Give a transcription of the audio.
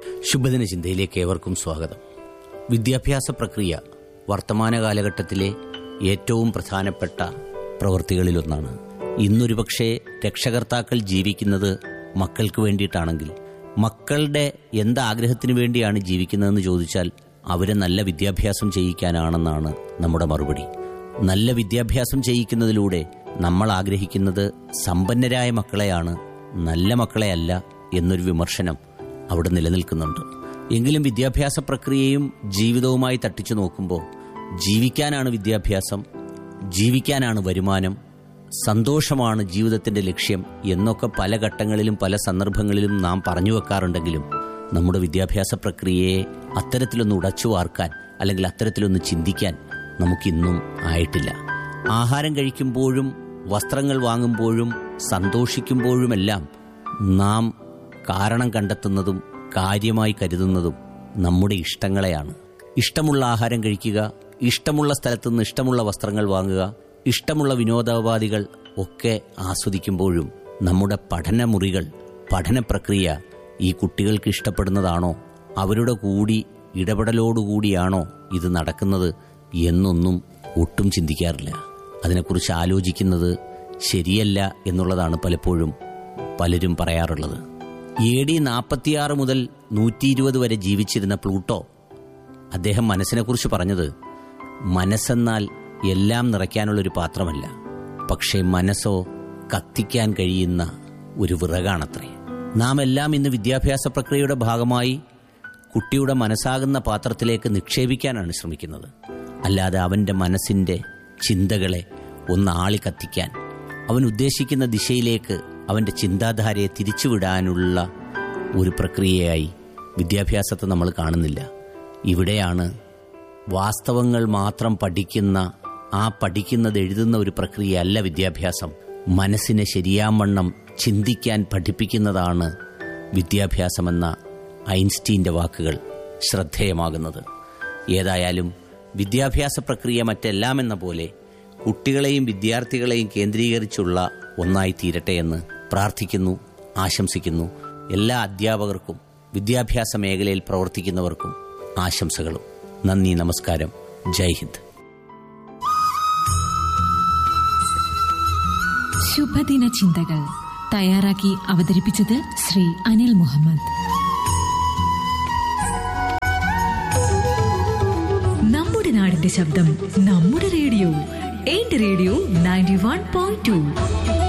ശുഭദിന ചിന്തയിലേക്ക് ഏവർക്കും സ്വാഗതം വിദ്യാഭ്യാസ പ്രക്രിയ വർത്തമാന കാലഘട്ടത്തിലെ ഏറ്റവും പ്രധാനപ്പെട്ട പ്രവൃത്തികളിലൊന്നാണ് ഇന്നൊരു പക്ഷേ രക്ഷകർത്താക്കൾ ജീവിക്കുന്നത് മക്കൾക്ക് വേണ്ടിയിട്ടാണെങ്കിൽ മക്കളുടെ എന്താഗ്രഹത്തിന് വേണ്ടിയാണ് ജീവിക്കുന്നതെന്ന് ചോദിച്ചാൽ അവരെ നല്ല വിദ്യാഭ്യാസം ചെയ്യിക്കാനാണെന്നാണ് നമ്മുടെ മറുപടി നല്ല വിദ്യാഭ്യാസം ചെയ്യിക്കുന്നതിലൂടെ നമ്മൾ ആഗ്രഹിക്കുന്നത് സമ്പന്നരായ മക്കളെയാണ് നല്ല മക്കളെയല്ല എന്നൊരു വിമർശനം അവിടെ നിലനിൽക്കുന്നുണ്ട് എങ്കിലും വിദ്യാഭ്യാസ പ്രക്രിയയും ജീവിതവുമായി തട്ടിച്ചു നോക്കുമ്പോൾ ജീവിക്കാനാണ് വിദ്യാഭ്യാസം ജീവിക്കാനാണ് വരുമാനം സന്തോഷമാണ് ജീവിതത്തിന്റെ ലക്ഷ്യം എന്നൊക്കെ പല ഘട്ടങ്ങളിലും പല സന്ദർഭങ്ങളിലും നാം പറഞ്ഞു വെക്കാറുണ്ടെങ്കിലും നമ്മുടെ വിദ്യാഭ്യാസ പ്രക്രിയയെ അത്തരത്തിലൊന്ന് ഉടച്ചു വാർക്കാൻ അല്ലെങ്കിൽ അത്തരത്തിലൊന്ന് ചിന്തിക്കാൻ നമുക്കിന്നും ആയിട്ടില്ല ആഹാരം കഴിക്കുമ്പോഴും വസ്ത്രങ്ങൾ വാങ്ങുമ്പോഴും സന്തോഷിക്കുമ്പോഴുമെല്ലാം നാം കാരണം കണ്ടെത്തുന്നതും കാര്യമായി കരുതുന്നതും നമ്മുടെ ഇഷ്ടങ്ങളെയാണ് ഇഷ്ടമുള്ള ആഹാരം കഴിക്കുക ഇഷ്ടമുള്ള സ്ഥലത്തുനിന്ന് ഇഷ്ടമുള്ള വസ്ത്രങ്ങൾ വാങ്ങുക ഇഷ്ടമുള്ള വിനോദോപാധികൾ ഒക്കെ ആസ്വദിക്കുമ്പോഴും നമ്മുടെ പഠനമുറികൾ പഠന പ്രക്രിയ ഈ കുട്ടികൾക്ക് ഇഷ്ടപ്പെടുന്നതാണോ അവരുടെ കൂടി ഇടപെടലോടുകൂടിയാണോ ഇത് നടക്കുന്നത് എന്നൊന്നും ഒട്ടും ചിന്തിക്കാറില്ല അതിനെക്കുറിച്ച് ആലോചിക്കുന്നത് ശരിയല്ല എന്നുള്ളതാണ് പലപ്പോഴും പലരും പറയാറുള്ളത് എ ഡി നാൽപ്പത്തിയാറ് മുതൽ നൂറ്റി ഇരുപത് വരെ ജീവിച്ചിരുന്ന പ്ലൂട്ടോ അദ്ദേഹം മനസ്സിനെക്കുറിച്ച് പറഞ്ഞത് മനസ്സെന്നാൽ എല്ലാം നിറയ്ക്കാനുള്ളൊരു പാത്രമല്ല പക്ഷേ മനസ്സോ കത്തിക്കാൻ കഴിയുന്ന ഒരു വിറകാണത്രേ നാം എല്ലാം ഇന്ന് വിദ്യാഭ്യാസ പ്രക്രിയയുടെ ഭാഗമായി കുട്ടിയുടെ മനസ്സാകുന്ന പാത്രത്തിലേക്ക് നിക്ഷേപിക്കാനാണ് ശ്രമിക്കുന്നത് അല്ലാതെ അവൻ്റെ മനസ്സിൻ്റെ ചിന്തകളെ ഒന്ന് ആളി കത്തിക്കാൻ അവൻ ഉദ്ദേശിക്കുന്ന ദിശയിലേക്ക് അവൻ്റെ ചിന്താധാരയെ തിരിച്ചുവിടാനുള്ള ഒരു പ്രക്രിയയായി വിദ്യാഭ്യാസത്തെ നമ്മൾ കാണുന്നില്ല ഇവിടെയാണ് വാസ്തവങ്ങൾ മാത്രം പഠിക്കുന്ന ആ പഠിക്കുന്നത് എഴുതുന്ന ഒരു പ്രക്രിയയല്ല വിദ്യാഭ്യാസം മനസ്സിനെ ശരിയാവണ്ണം ചിന്തിക്കാൻ പഠിപ്പിക്കുന്നതാണ് വിദ്യാഭ്യാസമെന്ന ഐൻസ്റ്റീൻ്റെ വാക്കുകൾ ശ്രദ്ധേയമാകുന്നത് ഏതായാലും വിദ്യാഭ്യാസ പ്രക്രിയ മറ്റെല്ലാം എന്ന പോലെ കുട്ടികളെയും വിദ്യാർത്ഥികളെയും കേന്ദ്രീകരിച്ചുള്ള ഒന്നായി തീരട്ടെ എന്ന് പ്രാർത്ഥിക്കുന്നു ആശംസിക്കുന്നു എല്ലാ അധ്യാപകർക്കും വിദ്യാഭ്യാസ മേഖലയിൽ പ്രവർത്തിക്കുന്നവർക്കും ആശംസകളും നന്ദി നമസ്കാരം ജയ് ഹിന്ദ് ശുഭദിന ചിന്തകൾ തയ്യാറാക്കി അവതരിപ്പിച്ചത് ശ്രീ അനിൽ മുഹമ്മദ് നമ്മുടെ നാടിന്റെ ശബ്ദം നമ്മുടെ റേഡിയോ എന്റെ radio ninety one point to